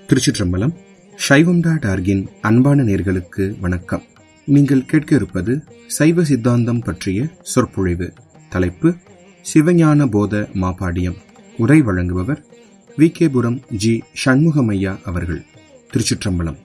திருச்சிற்றம்பலம் சைவம் டாட் ஆர்கின் அன்பான நேர்களுக்கு வணக்கம் நீங்கள் கேட்க இருப்பது சைவ சித்தாந்தம் பற்றிய சொற்பொழிவு தலைப்பு சிவஞான போத மாபாடியம் உரை வழங்குபவர் வி கேபுரம் ஜி சண்முகமையா அவர்கள் திருச்சிற்றம்பலம்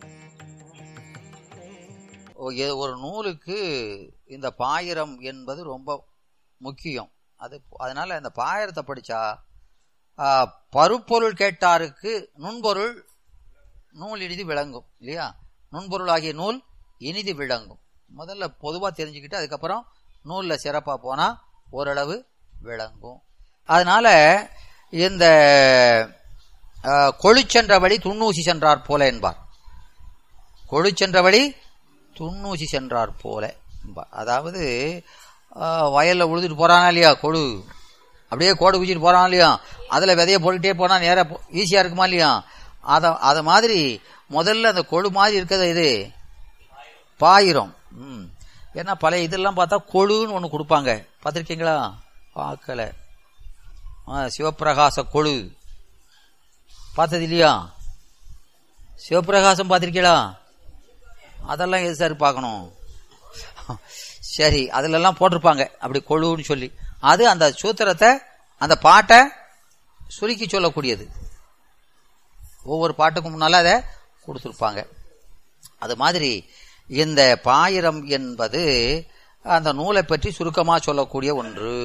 ஒ- எ- ஒரு நூலுக்கு இந்த பாயிரம் என்பது ரொம்ப முக்கியம் அது அதனால இந்த பாயிரத்தை படிச்சா ஆ, பருப்பொருள் கேட்டாருக்கு நுண்பொருள் நூல் இனிது விளங்கும் இல்லையா நுண்பொருள் ஆகிய நூல் இனிது விளங்கும் முதல்ல பொதுவா தெரிஞ்சுக்கிட்டு அதுக்கப்புறம் நூல்ல சிறப்பா போனா ஓரளவு விளங்கும் அதனால இந்த ஆ, கொழுச்சென்ற வழி துண்ணூசி சென்றார் போல என்பார் கொழுச்சென்ற வழி துண்ணூசி சென்றார் போல என்பார். அதாவது ஆ, வயல்ல உழுதுட்டு போறானா இல்லையா கொழு அப்படியே கோடு குச்சிட்டு போறான் இல்லையா அதுல விதைய போட்டுட்டே போனா நேரா போ- ஈஸியா இருக்குமா இல்லையா அத அத மாதிரி முதல்ல அந்த கொழு மாதிரி இருக்கிறது இது பாயிரம் ம் ஏன்னா பழைய இதெல்லாம் பார்த்தா கொழுன்னு ஒன்று கொடுப்பாங்க பார்த்துருக்கீங்களா பார்க்கல ஆ, சிவப்பிரகாச கொழு பார்த்தது இல்லையா சிவப்பிரகாசம் பார்த்திருக்கீங்களா அதெல்லாம் எது சார் பார்க்கணும் சரி அதுல எல்லாம் போட்டிருப்பாங்க அப்படி கொழுன்னு சொல்லி அது அந்த சூத்திரத்தை அந்த பாட்டை சுருக்கி சொல்லக்கூடியது ஒவ்வொரு பாட்டுக்கும் முன்னால அதை கொடுத்துருப்பாங்க அது மாதிரி இந்த பாயிரம் என்பது அந்த நூலை பற்றி சுருக்கமாக சொல்லக்கூடிய ஒன்று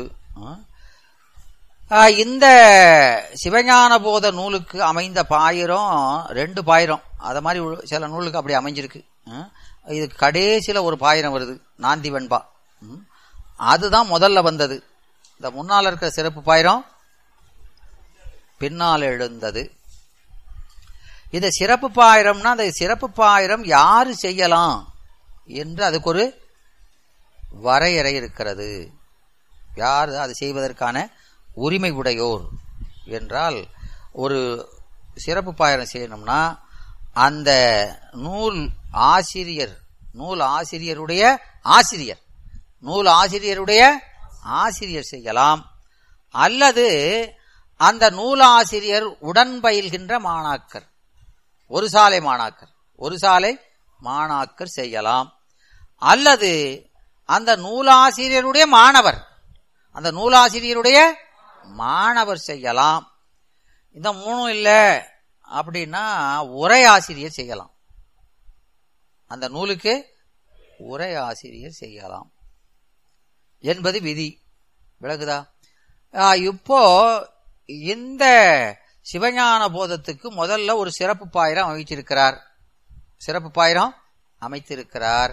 ஆ, இந்த சிவஞான போத நூலுக்கு அமைந்த பாயிரம் ரெண்டு பாயிரம் அத மாதிரி உள்ள- சில நூலுக்கு அப்படி அமைஞ்சிருக்கு ம். இது கடைசியில ஒரு பாயிரம் வருது நாந்தி வெண்பா ம். அதுதான் முதல்ல வந்தது இந்த முன்னால இருக்கிற சிறப்பு பாயிரம் பின்னால் எழுந்தது இந்த சிறப்பு பாயிரம்னா அந்த சிறப்பு பாயிரம் யாரு செய்யலாம் என்று அதுக்கு ஒரு வரையறை இருக்கிறது யார் அது செய்வதற்கான உரிமை உடையோர் என்றால் ஒரு சிறப்பு பாயிரம் செய்யணும்னா அந்த நூல் ஆசிரியர் நூல் ஆசிரியருடைய ஆசிரியர் நூல் ஆசிரியருடைய ஆசிரியர் செய்யலாம் அல்லது அந்த நூலாசிரியர் உடன் பயில்கின்ற மாணாக்கர் ஒரு சாலை மாணாக்கர் ஒரு சாலை மாணாக்கர் செய்யலாம் அல்லது அந்த நூலாசிரியருடைய மாணவர் அந்த நூலாசிரியருடைய மாணவர் செய்யலாம் இந்த மூணும் இல்ல அப்படின்னா உரை ஆசிரியர் செய்யலாம் அந்த நூலுக்கு உரை ஆசிரியர் செய்யலாம் என்பது விதி விளக்குதா ஆ, இப்போ இந்த சிவஞான போதத்துக்கு முதல்ல ஒரு சிறப்பு பாயிரம் அமைச்சிருக்கிறார் சிறப்பு பாயிரம் அமைத்திருக்கிறார்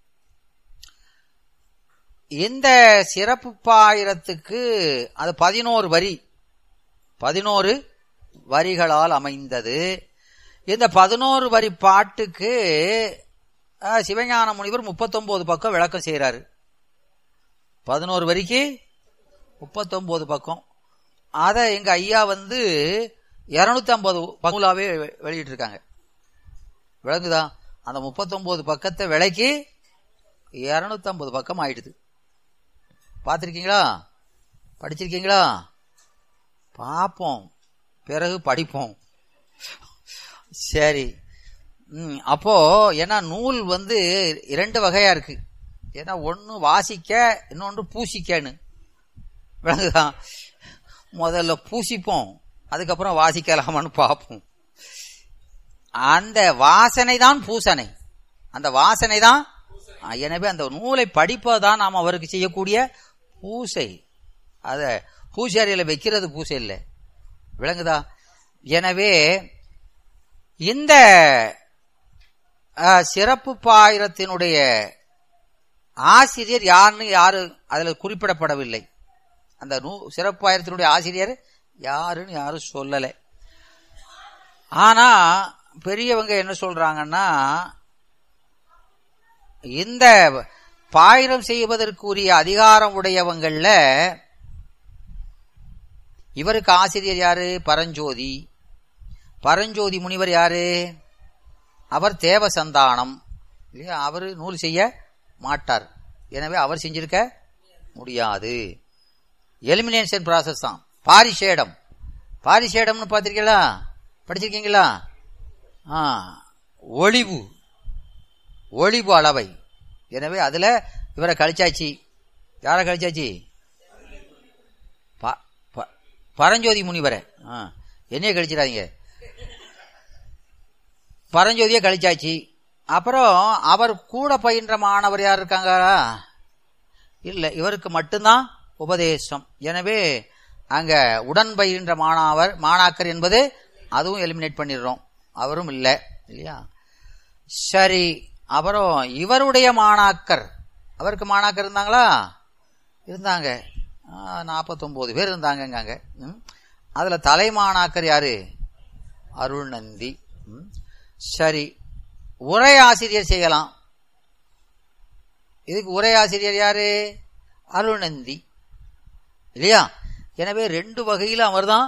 இந்த சிறப்பு பாயிரத்துக்கு அது பதினோரு வரி பதினோரு வரிகளால் அமைந்தது இந்த பதினோரு வரி பாட்டுக்கு ஆ, சிவஞான முனிவர் முப்பத்தொன்பது பக்கம் விளக்கம் செய்கிறாரு பதினோரு வரிக்கு முப்பத்தொன்பது பக்கம் அதை எங்க ஐயா வந்து இருநூத்தி ஐம்பது பகுலாவே வெளியிட்டு இருக்காங்க விளங்குதா அந்த முப்பத்தொன்பது பக்கத்தை விலைக்கு இருநூத்தி ஐம்பது பக்கம் ஆயிடுது பார்த்துருக்கீங்களா படிச்சிருக்கீங்களா பார்ப்போம் பிறகு படிப்போம் சரி ம், அப்போ ஏன்னா நூல் வந்து இரண்டு வகையா இருக்கு ஏன்னா ஒன்று வாசிக்க இன்னொன்று பூசிக்கன்னு விளங்குதா முதல்ல பூசிப்போம் அதுக்கப்புறம் வாசிக்கலாமான்னு பார்ப்போம் அந்த வாசனை தான் பூசனை அந்த வாசனை தான் எனவே அந்த நூலை படிப்பதுதான் நாம் அவருக்கு செய்யக்கூடிய பூசை அத பூசாரியில வைக்கிறது பூசை இல்லை விளங்குதா எனவே இந்த அஹ், சிறப்பு பாயிரத்தினுடைய ஆசிரியர் யாருன்னு யாரு அதுல குறிப்பிடப்படவில்லை அந்த நூ சிறப்பு ஆயிரத்தினுடைய ஆசிரியர் யாருன்னு யாரும் சொல்லலை ஆனா பெரியவங்க என்ன சொல்றாங்கன்னா இந்த பாயிரம் செய்வதற்குரிய அதிகாரம் உடையவங்கள்ல இவருக்கு ஆசிரியர் யாரு பரஞ்சோதி பரஞ்சோதி முனிவர் யாரு அவர் தேவ சந்தானம் இல்லையா அவர் நூல் செய்ய மாட்டார் எனவே அவர் செஞ்சிருக்க முடியாது எலிமினேஷன் ப்ராசஸ் தான் பாரிஷேடம் பாரிஷேடம்னு பார்த்திருக்கீங்களா படிச்சிருக்கீங்களா ஆ, ஒளிவு ஒளிவு அளவை எனவே அதுல இவரை கழிச்சாச்சு யாரை கழிச்சாச்சு ப- ப- பரஞ்சோதி முனிவரை ஆ, என்னைய கழிச்சிடாதீங்க பரஞ்சோதியை கழிச்சாச்சு அப்புறம் அவர் கூட பயின்ற மாணவர் யார் இருக்காங்களா இல்ல இவருக்கு மட்டும்தான் உபதேசம் எனவே அங்க உடன் பயின்ற மாணவர் மாணாக்கர் என்பது அதுவும் எலிமினேட் பண்ணிடுறோம் அவரும் இல்லை இல்லையா சரி அப்புறம் இவருடைய மாணாக்கர் அவருக்கு மாணாக்கர் இருந்தாங்களா இருந்தாங்க நாற்பத்தொம்போது பேர் இருந்தாங்கங்க ம். அதுல தலை மாணாக்கர் யாரு அருள்நந்தி ம். சரி உரை ஆசிரியர் செய்யலாம் இதுக்கு உரை ஆசிரியர் யாரு அருள்நந்தி இல்லையா எனவே ரெண்டு வகையில அவர்தான்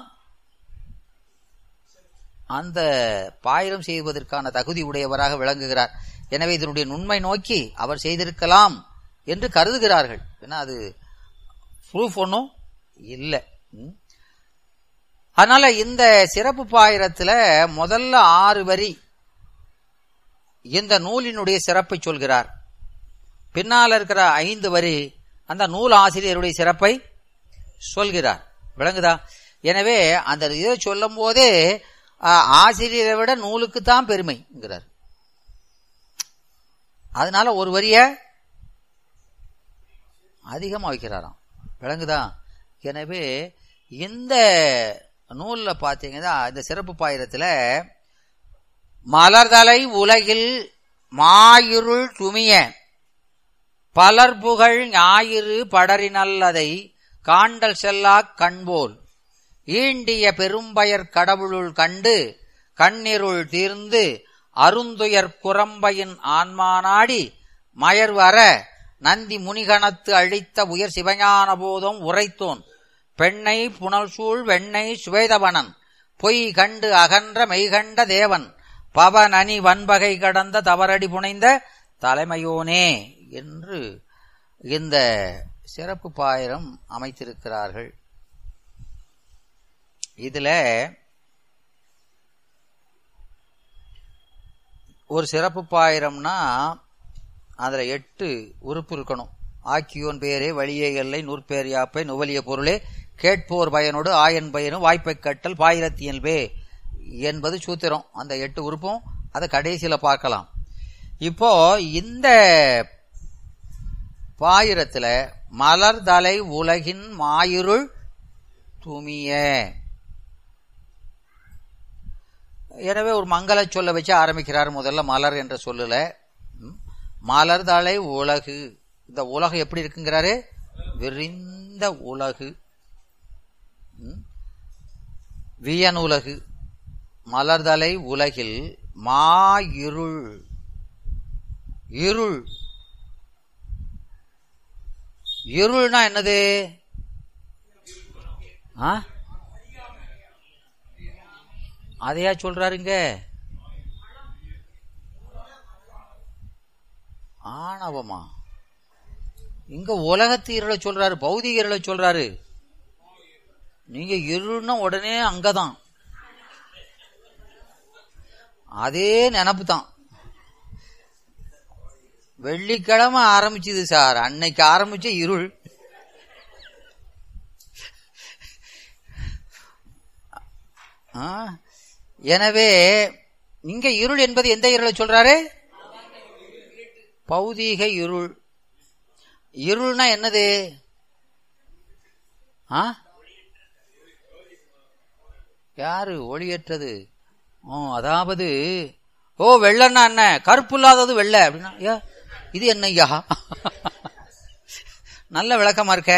அந்த பாயிரம் செய்வதற்கான தகுதி உடையவராக விளங்குகிறார் எனவே இதனுடைய நுண்மை நோக்கி அவர் செய்திருக்கலாம் என்று கருதுகிறார்கள் ஏன்னா அது ப்ரூஃப் ஒன்றும் இல்லை ம். அதனால இந்த சிறப்பு பாயிரத்துல முதல்ல ஆறு வரி இந்த நூலினுடைய சிறப்பை சொல்கிறார் பின்னால் இருக்கிற ஐந்து வரி அந்த நூல் ஆசிரியருடைய சிறப்பை சொல்கிறார் விளங்குதா எனவே அந்த இதை சொல்லும் போதே ஆஹ், ஆசிரியரை விட நூலுக்கு தான் பெருமைங்கிறார் அதனால ஒரு வரிய அதிகமா வைக்கிறாராம் விளங்குதா எனவே இந்த நூல்ல பாத்தீங்கன்னா இந்த சிறப்பு பாயிரத்துல மலர்தலை உலகில் மாயிருள் துமிய பலர் புகழ் ஞாயிறு படரினல்லதை காண்டல் செல்லாக் கண்போல் ஈண்டிய பெரும்பயர் கடவுளுள் கண்டு கண்ணிருள் தீர்ந்து அருந்துயர் குரம்பையின் ஆன்மானாடி மயர் வர நந்தி முனிகணத்து அழித்த உயர் சிவஞான போதம் உரைத்தோன் பெண்ணை புனல்சூழ் வெண்ணை சுவேதவனன் பொய் கண்டு அகன்ற மெய்கண்ட தேவன் பவனனி வன்பகை கடந்த தவறடி புனைந்த தலைமையோனே என்று இந்த சிறப்பு பாயிரம் அமைத்திருக்கிறார்கள் இதுல ஒரு சிறப்பு பாயிரம்னா அதுல எட்டு உறுப்பு இருக்கணும் ஆக்கியோன் பெயரே வழியே எல்லை நூற்பேர் யாப்பை நுவலிய பொருளே கேட்போர் பயனோடு ஆயன் பயனும் வாய்ப்பை கட்டல் பாயிரத்தியல்பே என்பது சூத்திரம் அந்த எட்டு உறுப்பும் அதை கடைசியில பார்க்கலாம் இப்போ இந்த பாயிரத்துல மலர்தலை உலகின் மாயிருள் துமிய எனவே ஒரு மங்கள சொல்ல வச்சு ஆரம்பிக்கிறார் முதல்ல மலர் என்ற சொல்லுல ம், மலர்தலை உலகு இந்த உலகம் எப்படி இருக்குங்கிறாரு விரிந்த உலகு ம், வியனுலகு மலர்தலை உலகில் மா இருள் இருள் இருள்னா என்னது ஆ அதையா சொல்றாருங்க ஆணவமா இங்க உலகத்து இருளை சொல்றாரு பௌதிக இருளை சொல்றாரு நீங்க இருள்னா உடனே அங்கதான் அதே நினப்பு தான் வெள்ளிக்கிழமை ஆரம்பிச்சது சார் அன்னைக்கு ஆரம்பிச்ச இருள் ஆ, எனவே இங்க இருள் என்பது எந்த இருளை சொல்றாரு பௌதீக இருள் இருள்னா என்னது ஆ யாரு ஒளியற்றது ஓ அதாவது ஓ வெள்ளன்னா என்ன கருப்பு இல்லாதது வெள்ளை அப்படின்னா ஐயா இது என்ன ஐயா நல்ல விளக்கமா இருக்க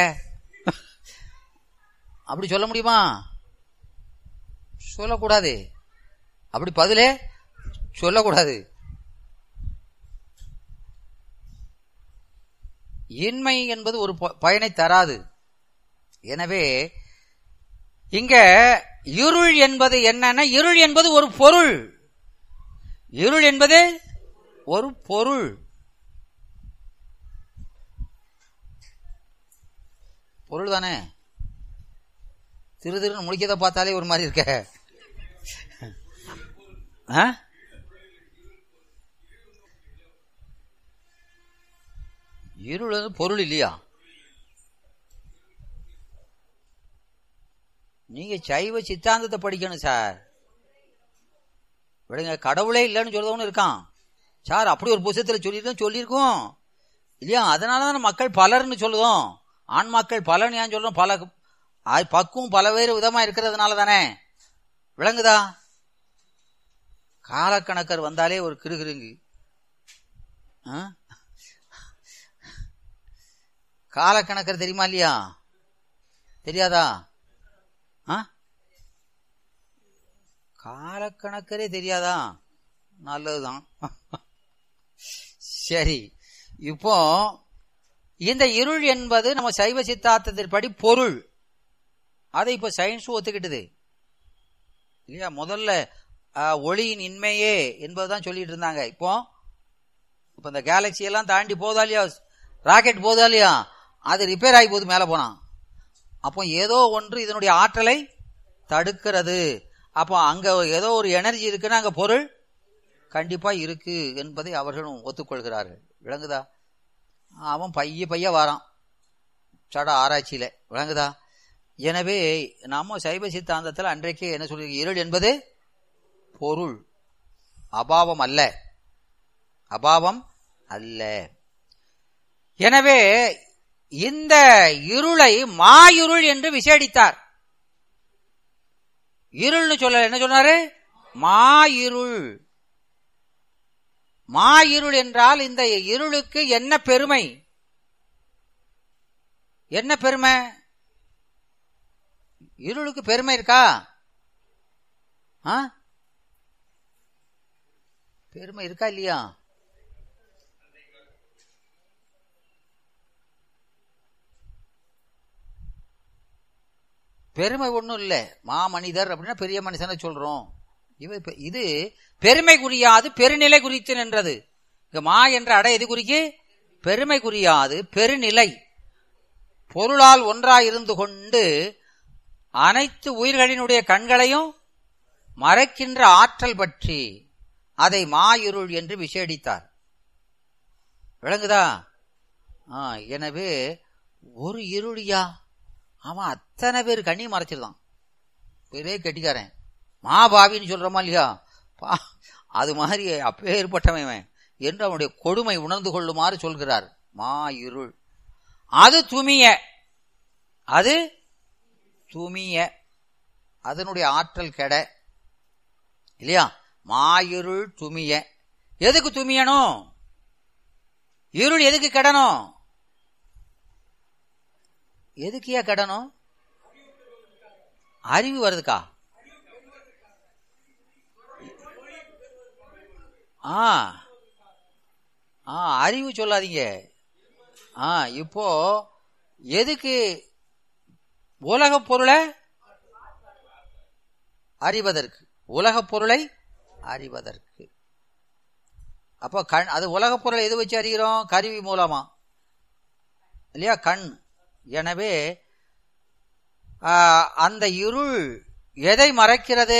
அப்படி சொல்ல முடியுமா சொல்லக்கூடாது அப்படி பதிலே சொல்லக்கூடாது இன்மை என்பது ஒரு ப- பயனை தராது எனவே இங்க இருள் என்பது என்னன்னா இருள் என்பது ஒரு பொருள் இருள் என்பது ஒரு பொருள் பொருள் தானே திரு திருன்னு முடிக்கதை பார்த்தாலே ஒரு மாதிரி இருக்க ஆ? இருள் வந்து பொருள் இல்லையா நீங்க சைவ சித்தாந்தத்தை படிக்கணும் சார் விடுங்க கடவுளே இல்லைன்னு சொல்றவனு இருக்கான் சார் அப்படி ஒரு புத்தகத்தில் சொல்லியிருக்கோம் சொல்லியிருக்கோம் இல்லையா அதனால தான் மக்கள் பலர்னு சொல்லுதோம் ஆன்மாக்கள் பலன்னு ஏன் சொல்றோம் பல ஆ- பக்குவம் பல வேறு விதமா இருக்கிறதுனால தானே விளங்குதா காலக்கணக்கர் வந்தாலே ஒரு கிருகிருங்கு ஆ? காலக்கணக்கர் தெரியுமா இல்லையா தெரியாதா ஆ காலக்கணக்கரே தெரியாதா நல்லதுதான் சரி இப்போ இந்த இருள் என்பது நம்ம சைவ சித்தாந்தத்தின்படி பொருள் அதை இப்ப சயின்ஸ் ஒத்துக்கிட்டது இல்லையா முதல்ல ஆ, ஒளியின் இன்மையே என்பதுதான் சொல்லிட்டு இருந்தாங்க இப்போ இப்ப இந்த கேலக்சி எல்லாம் தாண்டி போதா இல்லையா ராக்கெட் போதா இல்லையா அது ரிப்பேர் ஆகி போகுது மேல போனான் அப்போ ஏதோ ஒன்று இதனுடைய ஆற்றலை தடுக்கிறது அப்போ அங்க ஏதோ ஒரு எனர்ஜி இருக்குன்னா அங்க பொருள் கண்டிப்பா இருக்கு என்பதை அவர்களும் ஒத்துக்கொள்கிறார்கள் விளங்குதா அவன் பைய பைய வாரான் சட ஆராய்ச்சியில விளங்குதா எனவே நாம சைவ சித்தாந்தத்தில் அன்றைக்கே என்ன சொல்லி இருள் என்பது பொருள் அபாவம் அல்ல அபாவம் அல்ல எனவே இந்த இருளை மாயிருள் என்று விசேடித்தார் இருள்னு சொல்ல என்ன சொன்னாரு மாயிருள் மாயிருள் என்றால் இந்த இருளுக்கு என்ன பெருமை என்ன பெருமை இருளுக்கு பெருமை இருக்கா ஆ? பெருமை இருக்கா இல்லையா பெருமை ஒண்ணும் இல்ல மாமனிதர் அப்படின்னா பெரிய மனுஷனை சொல்றோம் இவ இப்ப- இது பெருமை குறியாது பெருநிலை குறித்து நின்றது இங்க மா என்ற அடை எது குறிக்கு பெருமை குறியாது பெருநிலை பொருளால் ஒன்றாய் இருந்து கொண்டு அனைத்து உயிர்களினுடைய கண்களையும் மறைக்கின்ற ஆற்றல் பற்றி அதை மாயிருள் என்று விசேடித்தார் விளங்குதா ஆ, எனவே ஒரு இருளியா அவன் அத்தனை பேர் கண்ணி மறைச்சிருந்தான் பெரிய கெட்டிக்காரன் மாபாவின்னு சொல்றோமா இல்லையா பா அது மாதிரி அப்பேற்பட்டவன் இவன் என்று அவனுடைய கொடுமை உணர்ந்து கொள்ளுமாறு சொல்கிறார் மா இருள் அது துமிய அது துமிய அதனுடைய ஆற்றல் கெட இல்லையா மாயிருள் துமிய எதுக்கு துமியணும் இருள் எதுக்கு கெடணும் எதுக்கியா கெடணும் அறிவு வருதுக்கா ஆ ஆ அறிவு சொல்லாதீங்க ஆ இப்போ எதுக்கு உலகப் பொருளை அறிவதற்கு உலகப் பொருளை அறிவதற்கு அப்போ கண் அது உலகப் பொருளை எது வச்சு அறிகிறோம் கருவி மூலமா இல்லையா கண் எனவே ஆ, அந்த இருள் எதை மறைக்கிறது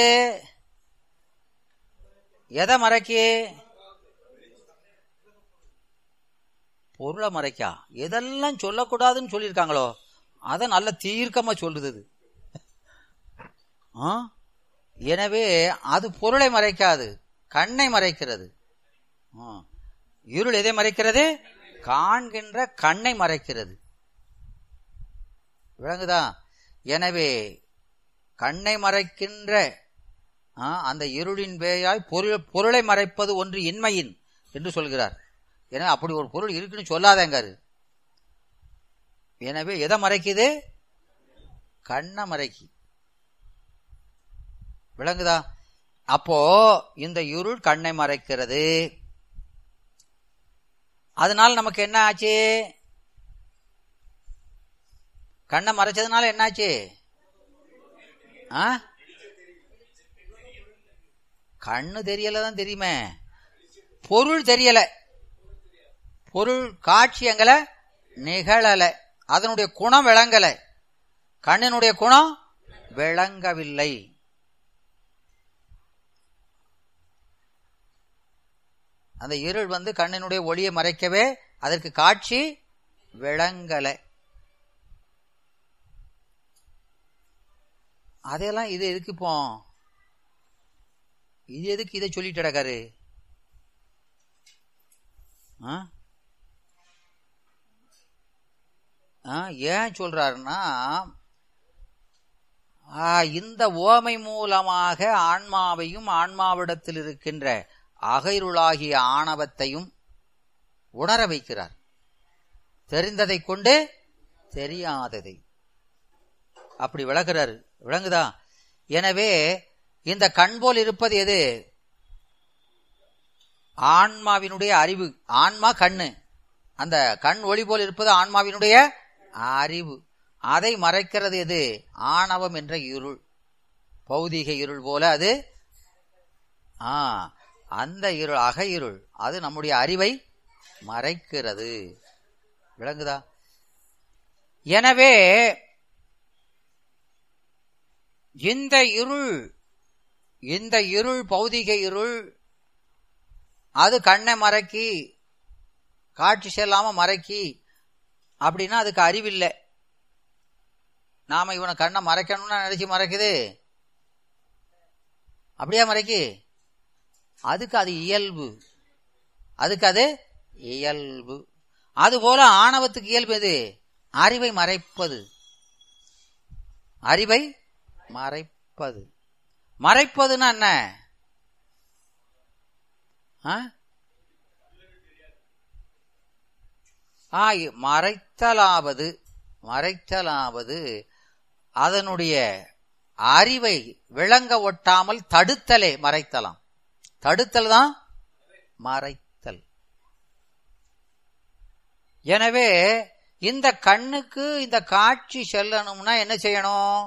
எதை மறைக்கு பொருளை மறைக்கா எதெல்லாம் சொல்லக்கூடாதுன்னு சொல்லியிருக்காங்களோ அதை நல்ல தீர்க்கமா சொல்லுது இது. ஆ? எனவே அது பொருளை மறைக்காது கண்ணை மறைக்கிறது ஆ. இருள் எதை மறைக்கிறது காண்கின்ற கண்ணை மறைக்கிறது விளங்குதா எனவே கண்ணை மறைக்கின்ற ஆ, அந்த இருளின் பேயாய் பொருள் பொருளை மறைப்பது ஒன்று இன்மையின் என்று சொல்கிறார் ஏன்னா அப்படி ஒரு பொருள் இருக்குன்னு சொல்லாதேங்காரு எனவே எதை மறைக்குது கண்ணை மறைக்கி விளங்குதா அப்போ இந்த இருள் கண்ணை மறைக்கிறது அதனால நமக்கு என்ன ஆச்சு கண்ணை மறைச்சதுனால என்னாச்சு ஆ கண்ணு தெரியல தான் தெரியுமே பொருள் தெரியல பொருள் காட்சி எங்கல நிகழல அதனுடைய குணம் விளங்கல கண்ணினுடைய குணம் விளங்கவில்லை அந்த இருள் வந்து கண்ணினுடைய ஒளியை மறைக்கவே அதற்கு காட்சி விளங்கல அதெல்லாம் இது எதுக்கு இப்போ இது எதுக்கு இதை சொல்லிட்டு கிடக்காரு ஆ? ஆ, ஏன் சொல்றாருன்னா ஆ, இந்த ஓமை மூலமாக ஆன்மாவையும் ஆன்மாவிடத்தில் இருக்கின்ற அகைருளாகிய ஆணவத்தையும் உணர வைக்கிறார் தெரிந்ததை கொண்டு தெரியாததை அப்படி விளக்குறாரு விளங்குதா எனவே இந்த கண் போல் இருப்பது எது ஆன்மாவினுடைய அறிவு ஆன்மா கண்ணு அந்த கண் ஒளி போல் இருப்பது ஆன்மாவினுடைய அறிவு அதை மறைக்கிறது எது ஆணவம் என்ற இருள் பௌதிக இருள் போல அது ஆ அந்த இருள் அக இருள் அது நம்முடைய அறிவை மறைக்கிறது விளங்குதா எனவே இந்த இருள் இந்த இருள் பௌதிக இருள் அது கண்ணை மறைக்கி காட்சி செல்லாம மறைக்கி அப்படின்னா அதுக்கு அறிவில்லை நாம இவனை கண்ணை மறைக்கணும்னு நினைச்சு மறைக்குது அப்படியா மறைக்கி அதுக்கு அது இயல்பு அதுக்கு அது இயல்பு அதுபோல ஆணவத்துக்கு இயல்பு எது அறிவை மறைப்பது அறிவை மறைப்பது மறைப்பதுன்னா என்ன ஆ? ஆ, மறைத்தலாவது மறைத்தலாவது அதனுடைய அறிவை விளங்க ஒட்டாமல் தடுத்தலே மறைத்தலாம் தடுத்தல் தான் மறைத்தல் எனவே இந்த கண்ணுக்கு இந்த காட்சி செல்லணும்னா என்ன செய்யணும்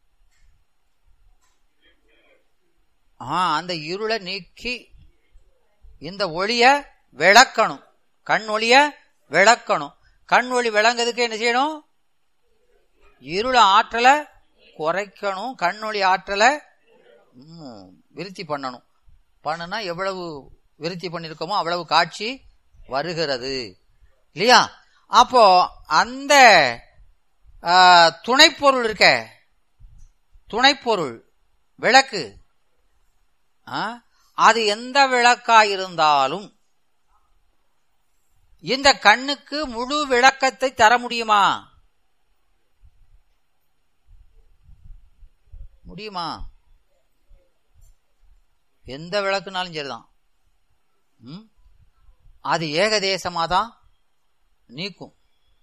ஆ அந்த இருளை நீக்கி இந்த ஒளிய விளக்கணும் கண் ஒளிய விளக்கணும் கண் ஒளி விளங்குறதுக்கு என்ன செய்யணும் இருள ஆற்றலை குறைக்கணும் கண் ஒளி ஆற்றலை ம், விருத்தி பண்ணணும் பண்ணுனா எவ்வளவு விருத்தி பண்ணிருக்கோமோ அவ்வளவு காட்சி வருகிறது இல்லையா அப்போ அந்த ஆ, துணைப்பொருள் இருக்க துணைப்பொருள் விளக்கு ஆ, அது எந்த விளக்கா இருந்தாலும் இந்த கண்ணுக்கு முழு விளக்கத்தை தர முடியுமா முடியுமா எந்த விளக்குனாலும் சரிதான் ம்? அது ஏகதேசமா தான் நீக்கும்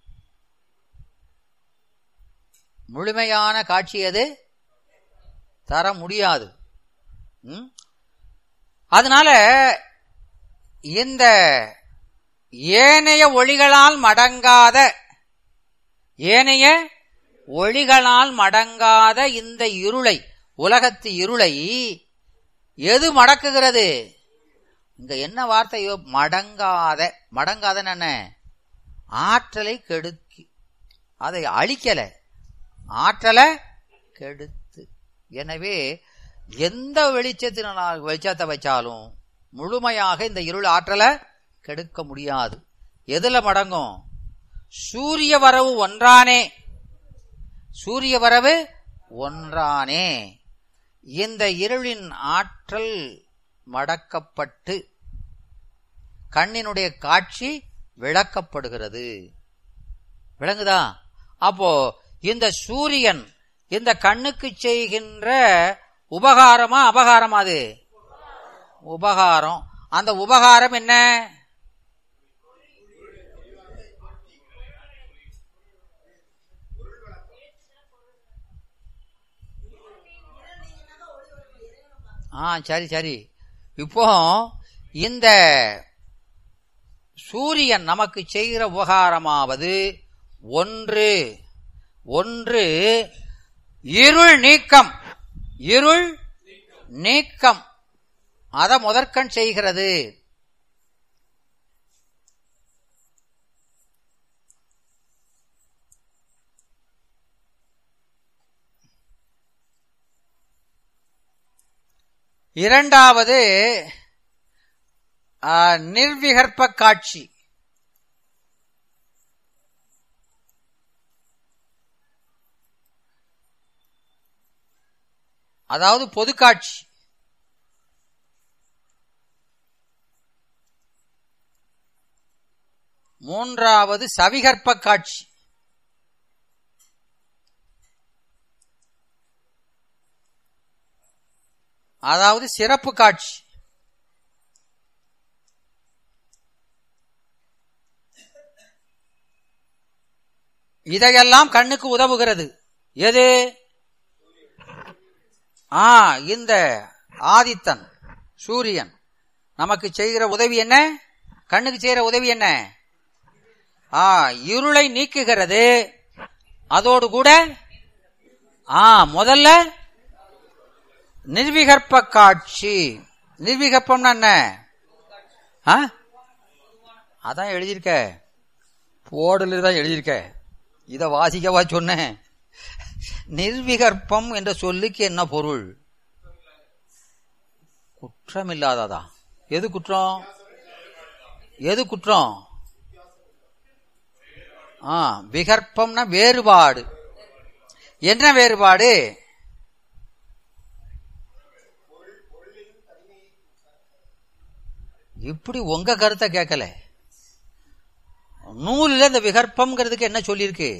முழுமையான காட்சி அது தர முடியாது ம்? அதனால இந்த ஏனைய ஒளிகளால் மடங்காத ஏனைய ஒளிகளால் மடங்காத இந்த இருளை உலகத்து இருளை எது மடக்குகிறது இங்க என்ன வார்த்தையோ மடங்காத மடங்காத என்ன ஆற்றலை கெடுக்கி அதை அழிக்கல ஆற்றலை கெடுத்து எனவே எந்த வெளிச்சத்தினால் வெளிச்சத்தை வச்சாலும் முழுமையாக இந்த இருள் ஆற்றலை கெடுக்க முடியாது எதுல மடங்கும் சூரிய வரவு ஒன்றானே சூரிய வரவு ஒன்றானே இந்த இருளின் ஆற்றல் மடக்கப்பட்டு கண்ணினுடைய காட்சி விளக்கப்படுகிறது விளங்குதா அப்போ இந்த சூரியன் இந்த கண்ணுக்கு செய்கின்ற உபகாரமா அபகாரமா அது உபகாரம் அந்த உபகாரம் என்ன ஆ சரி சரி இப்போ இந்த சூரியன் நமக்கு செய்கிற உபகாரமாவது ஒன்று ஒன்று இருள் நீக்கம் இருள் நீக்கம் அத முதற்கண் செய்கிறது இரண்டாவது ஆ, நிர்விகற்ப காட்சி அதாவது பொதுக்காட்சி மூன்றாவது சவிகற்ப காட்சி அதாவது சிறப்பு காட்சி இதையெல்லாம் கண்ணுக்கு உதவுகிறது எது ஆ இந்த ஆதித்தன் சூரியன் நமக்கு செய்கிற உதவி என்ன கண்ணுக்கு செய்கிற உதவி என்ன ஆ இருளை நீக்குகிறது அதோடு கூட ஆ முதல்ல நிர்விகற்ப காட்சி நிர்விகற்பம்னா என்ன ஆ அதான் எழுதியிருக்க போடல தான் எழுதியிருக்க இத வாசிக்கவா சொன்னேன் நிர்விகற்பம் என்ற சொல்லுக்கு என்ன பொருள் குற்றம் இல்லாததா எது குற்றம் எது குற்றம் ஆ விகற்பம்னா வேறுபாடு என்ன வேறுபாடு இப்படி உங்க கருத்தை கேட்கல நூலில் இந்த விகற்பம்ங்கிறதுக்கு என்ன சொல்லியிருக்கு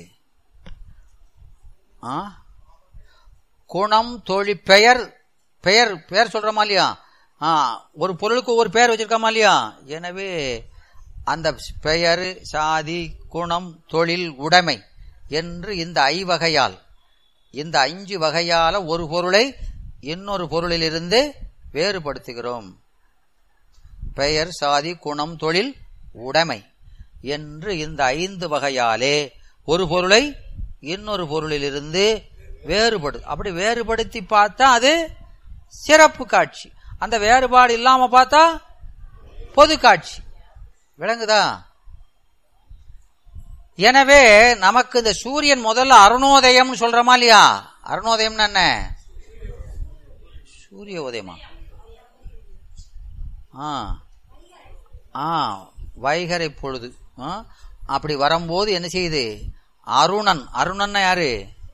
ஆ குணம் தொழில் பெயர் பெயர் பெயர் சொல்றோமா இல்லையா ஆ ஒரு பொருளுக்கு ஒரு பெயர் வச்சிருக்கோமா இல்லையா எனவே அந்த பெயர் சாதி குணம் தொழில் உடைமை என்று இந்த ஐவகையால் இந்த அஞ்சு வகையால ஒரு பொருளை இன்னொரு பொருளிலிருந்து வேறுபடுத்துகிறோம் பெயர் சாதி குணம் தொழில் உடைமை என்று இந்த ஐந்து வகையாலே ஒரு பொருளை இன்னொரு பொருளிலிருந்து வேறுபடு அப்படி வேறுபடுத்தி பார்த்தா அது சிறப்பு காட்சி அந்த வேறுபாடு இல்லாம பார்த்தா பொது காட்சி விளங்குதா எனவே நமக்கு இந்த சூரியன் முதல்ல அருணோதயம் சொல்றமா இல்லையா அருணோதயம்னு என்ன சூரிய உதயமா ஆ ஆ வைகரை பொழுது ஆ, அப்படி வரும்போது என்ன செய்யுது அருணன் அருணன் யாரு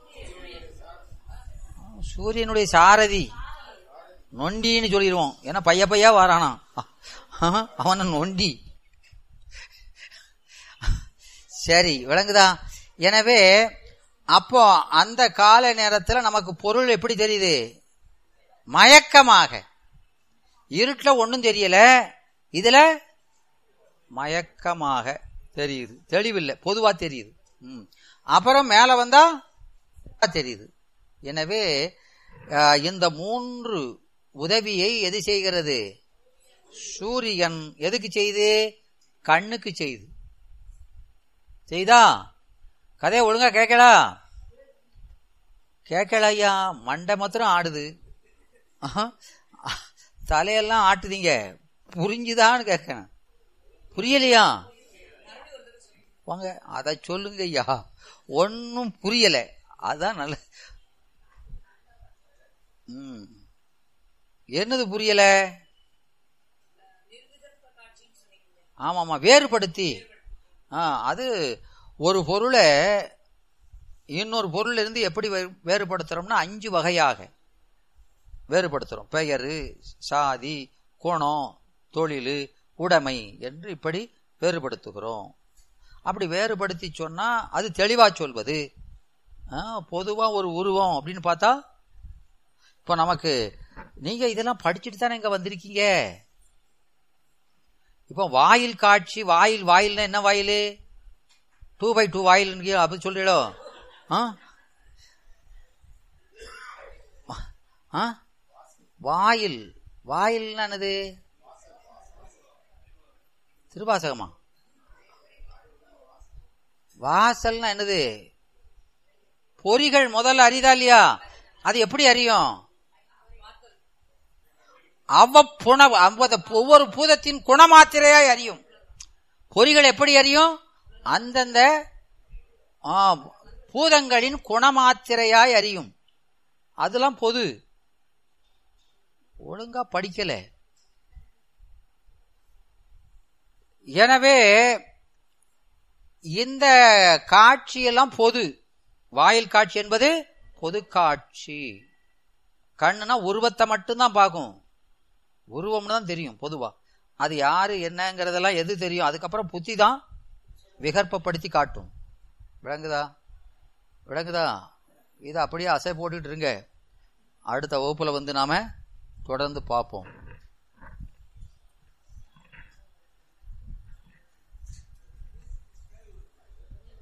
சூரியனுடைய சாரதி நொண்டின்னு சொல்லிடுவோம் ஏன்னா பைய பையா வாரானா அவன நொண்டி சரி விளங்குதா எனவே அப்போ அந்த கால நேரத்துல நமக்கு பொருள் எப்படி தெரியுது மயக்கமாக இருட்டுல ஒண்ணும் தெரியல இதுல மயக்கமாக தெரியுது தெளிவில்லை பொதுவா தெரியுது ம். அப்புறம் மேல வந்தா தெரியுது எனவே அஹ், இந்த மூன்று உதவியை எது செய்கிறது சூரியன் எதுக்கு செய்து கண்ணுக்கு செய்து செய்தா கதையை ஒழுங்கா கேட்கலா கேட்கல ஐயா மண்டை மாத்திரம் ஆடுது ஆஹா. தலையெல்லாம் ஆட்டுதீங்க புரிஞ்சுதான்னு கேட்கணும் புரியலையா வாங்க அதை சொல்லுங்க ஐயா ஒன்னும் புரியல அதான் நல்ல ம். என்னது புரியல ஆமாமா வேறுபடுத்தி ஆ அது ஒரு பொருளை இன்னொரு பொருள்ல இருந்து எப்படி வே- வேறுபடுத்துறோம்னா அஞ்சு வகையாக வேறுபடுத்துறோம் பெயர் சாதி குணம் தொழில் உடைமை என்று இப்படி வேறுபடுத்துகிறோம் அப்படி வேறுபடுத்தி சொன்னா அது தெளிவா சொல்வது ஆ, பொதுவா ஒரு உருவம் அப்படின்னு பார்த்தா இப்போ நமக்கு நீங்க இதெல்லாம் படிச்சுட்டு தானே இங்க வந்திருக்கீங்க இப்போ வாயில் காட்சி வாயில் வாயில்னா என்ன வாயில் டூ பை டூ வாயில் அப்படி சொல்றீங்களோ ஆ ஆ வாயில் வாயில்னா என்னது திருவாசகமா வாசல்னா என்னது பொறிகள் முதல்ல அறிதா இல்லையா அது எப்படி அறியும் அவ்வப்புண அவ்வத ஒவ்வொரு பூதத்தின் குணமாத்திரையாய் அறியும் பொறிகள் எப்படி அறியும் அந்தந்த ஆ, பூதங்களின் குணமாத்திரையாய் அறியும் அதெல்லாம் பொது ஒழுங்கா படிக்கல எனவே இந்த காட்சியெல்லாம் பொது வாயில் காட்சி என்பது பொது காட்சி கண்ணுனா உருவத்தை மட்டும்தான் பார்க்கும் உருவம்னு தான் தெரியும் பொதுவா அது யாரு என்னங்கிறதெல்லாம் எது தெரியும் அதுக்கப்புறம் புத்தி தான் விகற்பப்படுத்தி காட்டும் விளங்குதா விளங்குதா இதை அப்படியே அசை போட்டுட்டு இருங்க அடுத்த வகுப்புல வந்து நாம தொடர்ந்து பார்ப்போம்